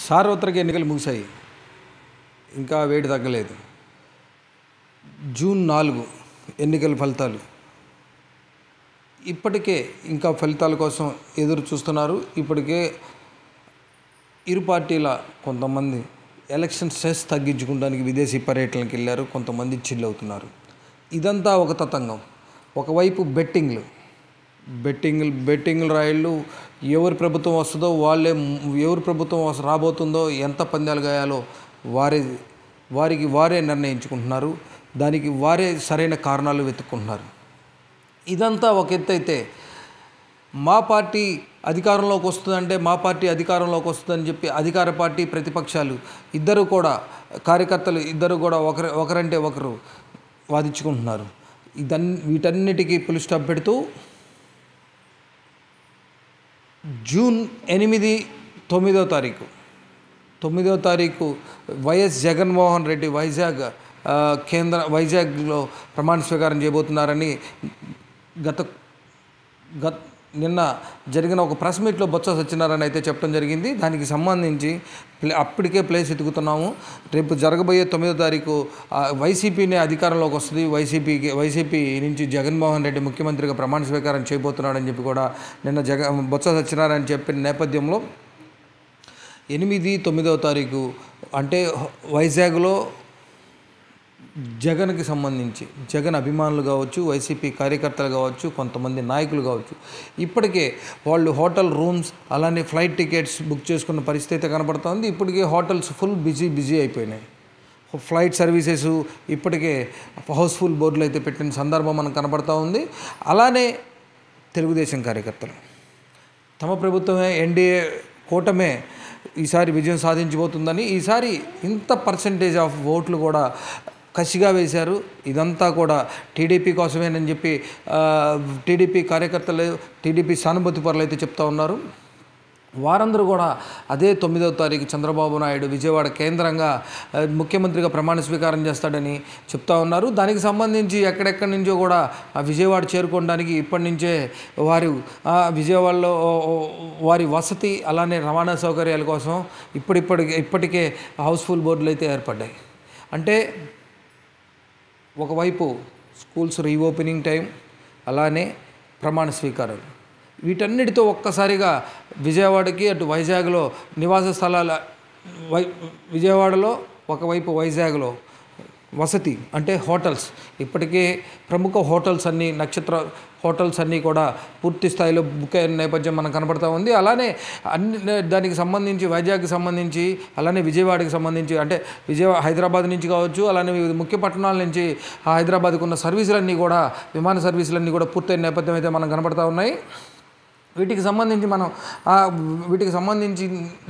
సార్వత్రిక ఎన్నికలు ముగిశాయి ఇంకా వేడి తగ్గలేదు జూన్ నాలుగు ఎన్నికల ఫలితాలు ఇప్పటికే ఇంకా ఫలితాల కోసం ఎదురు చూస్తున్నారు ఇప్పటికే ఇరు పార్టీల కొంతమంది ఎలక్షన్ స్ట్రెస్ తగ్గించుకోవడానికి విదేశీ పర్యటనలకు వెళ్ళారు కొంతమంది చిల్ అవుతున్నారు ఇదంతా ఒక తతంగం ఒకవైపు బెట్టింగ్లు బెట్టింగ్లు బెట్టింగ్లు రాయిళ్ళు ఎవరి ప్రభుత్వం వస్తుందో వాళ్ళే ఎవరి ప్రభుత్వం వస్త- రాబోతుందో ఎంత పందాలు గాయాలో వారి వారికి వారే నిర్ణయించుకుంటున్నారు దానికి వారే సరైన కారణాలు వెతుక్కుంటున్నారు ఇదంతా ఒక ఎత్తు అయితే మా పార్టీ అధికారంలోకి వస్తుందంటే మా పార్టీ అధికారంలోకి వస్తుందని చెప్పి అధికార పార్టీ ప్రతిపక్షాలు ఇద్దరు కూడా కార్యకర్తలు ఇద్దరు కూడా ఒకరు ఒకరంటే ఒకరు వాదించుకుంటున్నారు ఇదన్ వీటన్నిటికీ పులి స్టాప్ పెడుతూ జూన్ ఎనిమిది తొమ్మిదో తారీఖు తొమ్మిదో తారీఖు వైఎస్ జగన్మోహన్ రెడ్డి వైజాగ్ ఆ, కేంద్ర వైజాగ్లో ప్రమాణ స్వీకారం చేయబోతున్నారని గత గత నిన్న జరిగిన ఒక ప్రెస్ మీట్లో బొత్స సత్యనారాయణ అయితే చెప్పడం జరిగింది దానికి సంబంధించి ప్లే అప్పటికే ప్లేస్ ఎతుకుతున్నాము రేపు జరగబోయే తొమ్మిదో తారీఖు ఆ, వైసీపీనే అధికారంలోకి వస్తుంది వైసీపీకి వైసీపీ నుంచి జగన్మోహన్ రెడ్డి ముఖ్యమంత్రిగా ప్రమాణ స్వీకారం చేయబోతున్నాడని చెప్పి కూడా నిన్న జగ బొత్స సత్యనారాయణ చెప్పిన నేపథ్యంలో ఎనిమిది తొమ్మిదవ తారీఖు అంటే వైజాగ్లో జగన్కి సంబంధించి జగన్ అభిమానులు కావచ్చు వైసీపీ కార్యకర్తలు కావచ్చు కొంతమంది నాయకులు కావచ్చు ఇప్పటికే వాళ్ళు హోటల్ రూమ్స్ అలానే ఫ్లైట్ టికెట్స్ బుక్ చేసుకున్న పరిస్థితి అయితే కనబడుతోంది ఇప్పటికే హోటల్స్ ఫుల్ బిజీ బిజీ అయిపోయినాయి ఫ్లైట్ సర్వీసెస్ ఇప్పటికే హౌస్ఫుల్ బోర్డులు అయితే పెట్టిన సందర్భం మనకు కనబడతా ఉంది అలానే తెలుగుదేశం కార్యకర్తలు తమ ప్రభుత్వమే ఎన్డీఏ కూటమే ఈసారి విజయం సాధించబోతుందని ఈసారి ఇంత పర్సంటేజ్ ఆఫ్ ఓట్లు కూడా కసిగా వేశారు ఇదంతా కూడా టీడీపీ కోసమేనని చెప్పి ఆ, టీడీపీ కార్యకర్తలు టీడీపీ సానుభూతి పరులు అయితే చెప్తా ఉన్నారు వారందరూ కూడా అదే తొమ్మిదవ తారీఖు చంద్రబాబు నాయుడు విజయవాడ కేంద్రంగా ఆ, ముఖ్యమంత్రిగా ప్రమాణ స్వీకారం చేస్తాడని చెప్తా ఉన్నారు దానికి సంబంధించి ఎక్కడెక్కడి నుంచో కూడా ఆ విజయవాడ చేరుకోవడానికి ఇప్పటి నుంచే వారు ఆ, విజయవాడలో ఓ, ఓ, వారి వసతి అలానే రవాణా సౌకర్యాల కోసం ఇప్పటిప్పటికే ఇప్పటికే హౌస్ఫుల్ బోర్డులు అయితే ఏర్పడ్డాయి అంటే ఒకవైపు స్కూల్స్ రీఓపెనింగ్ టైం అలానే ప్రమాణ స్వీకారాలు వీటన్నిటితో ఒక్కసారిగా విజయవాడకి అటు వైజాగ్లో నివాస స్థలాల వై విజయవాడలో ఒకవైపు వైజాగ్లో వసతి అంటే హోటల్స్ ఇప్పటికే ప్రముఖ హోటల్స్ అన్నీ నక్షత్ర హోటల్స్ అన్నీ కూడా పూర్తి స్థాయిలో బుక్ అయిన నేపథ్యం మనకు కనబడతా ఉంది అలానే అన్ని దానికి సంబంధించి వైజాగ్కి సంబంధించి అలానే విజయవాడకి సంబంధించి అంటే విజయవాడ హైదరాబాద్ నుంచి కావచ్చు అలానే వివిధ ముఖ్య పట్టణాల నుంచి ఆ హైదరాబాద్కు ఉన్న సర్వీసులన్నీ కూడా విమాన సర్వీసులన్నీ కూడా పూర్తయిన నేపథ్యం అయితే మనకు కనబడతా ఉన్నాయి వీటికి సంబంధించి మనం ఆ వీటికి సంబంధించి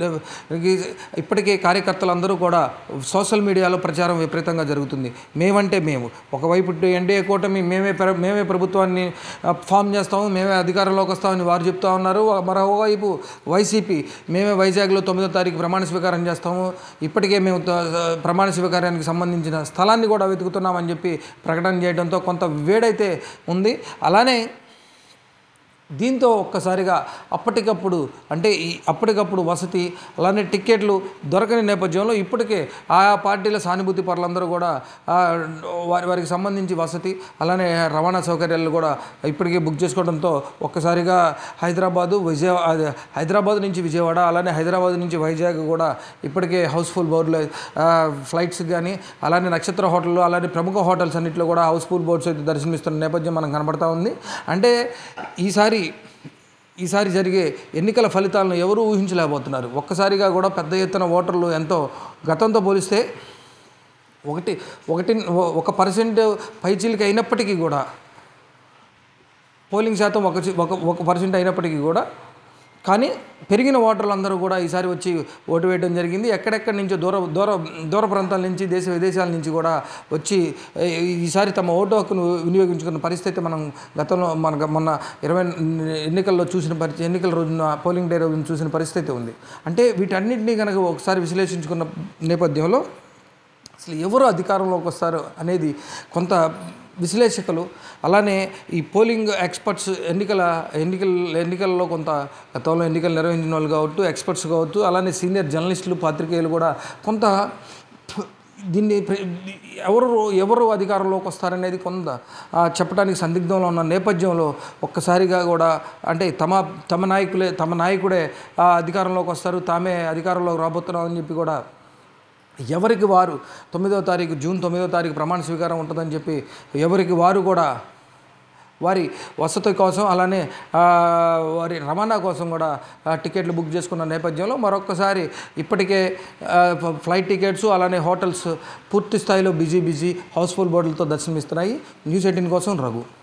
ఇప్పటికే కార్యకర్తలందరూ కూడా సోషల్ మీడియాలో ప్రచారం విపరీతంగా జరుగుతుంది మేమంటే మేము ఒకవైపు ఎన్డీఏ కూటమి మేమే ప్ర- మేమే ప్రభుత్వాన్ని ఆ, ఫామ్ చేస్తాము మేమే అధికారంలోకి వస్తామని వారు చెప్తా ఉన్నారు మరోవైపు వైసీపీ మేమే వైజాగ్లో తొమ్మిదో తారీఖు ప్రమాణ స్వీకారం చేస్తాము ఇప్పటికే మేము త- ప్రమాణ స్వీకారానికి సంబంధించిన స్థలాన్ని కూడా వెతుకుతున్నామని చెప్పి ప్రకటన చేయడంతో కొంత వేడైతే ఉంది అలానే దీంతో ఒక్కసారిగా అప్పటికప్పుడు అంటే ఈ అప్పటికప్పుడు వసతి అలానే టిక్కెట్లు దొరకని నేపథ్యంలో ఇప్పటికే ఆయా పార్టీల సానుభూతి పరులందరూ కూడా ఆ, వారి వారికి సంబంధించి వసతి అలానే రవాణా సౌకర్యాలు కూడా ఇప్పటికే బుక్ చేసుకోవడంతో ఒక్కసారిగా హైదరాబాదు విజయ అది హైదరాబాద్ నుంచి విజయవాడ అలానే హైదరాబాద్ నుంచి వైజాగ్ కూడా ఇప్పటికే హౌస్ఫుల్ బోర్డులు ఫ్లైట్స్ కానీ అలానే నక్షత్ర హోటళ్ళు అలానే ప్రముఖ హోటల్స్ అన్నింటిలో కూడా హౌస్ఫుల్ బోర్డ్స్ అయితే దర్శనమిస్తున్న నేపథ్యం మనకు కనబడతా ఉంది అంటే ఈసారి ఈసారి జరిగే ఎన్నికల ఫలితాలను ఎవరూ ఊహించలేకపోతున్నారు ఒక్కసారిగా కూడా పెద్ద ఎత్తున ఓటర్లు ఎంతో గతంతో పోలిస్తే ఒకటి ఒకటి ఒక పర్సెంట్ పైచీలకి అయినప్పటికీ కూడా పోలింగ్ శాతం ఒక చి- ఒక ఒక పర్సెంట్ అయినప్పటికీ కూడా కానీ పెరిగిన ఓటర్లు అందరూ కూడా ఈసారి వచ్చి ఓటు వేయడం జరిగింది ఎక్కడెక్కడి నుంచో దూర దూర దూర ప్రాంతాల నుంచి దేశ విదేశాల నుంచి కూడా వచ్చి ఈ- ఈసారి తమ ఓటు హక్కును వినియోగించుకున్న పరిస్థితి మనం గతంలో మన మొన్న ఇరవై ఎన్నికల్లో చూసిన పరిస్థితి ఎన్నికల రోజున పోలింగ్ డే రోజున చూసిన పరిస్థితి ఉంది అంటే వీటన్నిటినీ కనుక ఒకసారి విశ్లేషించుకున్న నేపథ్యంలో అసలు ఎవరు అధికారంలోకి వస్తారు అనేది కొంత విశ్లేషకులు అలానే ఈ పోలింగ్ ఎక్స్పర్ట్స్ ఎన్నికల ఎన్నికల ఎన్నికల్లో కొంత గతంలో ఎన్నికలు నిర్వహించిన వాళ్ళు కావచ్చు ఎక్స్పర్ట్స్ కావచ్చు అలానే సీనియర్ జర్నలిస్టులు పాత్రికేయులు కూడా కొంత దీన్ని ప్ర- ఎవరు ఎవరు అధికారంలోకి వస్తారనేది కొంత ఆ, చెప్పడానికి సందిగ్ధంలో ఉన్న నేపథ్యంలో ఒక్కసారిగా కూడా అంటే తమ తమ నాయకులే తమ నాయకుడే ఆ అధికారంలోకి వస్తారు తామే అధికారంలోకి రాబోతున్నామని చెప్పి కూడా ఎవరికి వారు తొమ్మిదో తారీఖు జూన్ తొమ్మిదో తారీఖు ప్రమాణ స్వీకారం ఉంటుందని చెప్పి ఎవరికి వారు కూడా వారి వసతి కోసం అలానే ఆ, వారి రవాణా కోసం కూడా ఆ, టికెట్లు బుక్ చేసుకున్న నేపథ్యంలో మరొకసారి ఇప్పటికే ఆ, ఫ- ఫ్లైట్ టికెట్స్ అలానే హోటల్స్ పూర్తి స్థాయిలో బిజీ బిజీ హౌస్ఫుల్ బోర్డులతో దర్శనమిస్తున్నాయి న్యూస్ ఎయిటీన్ కోసం రఘు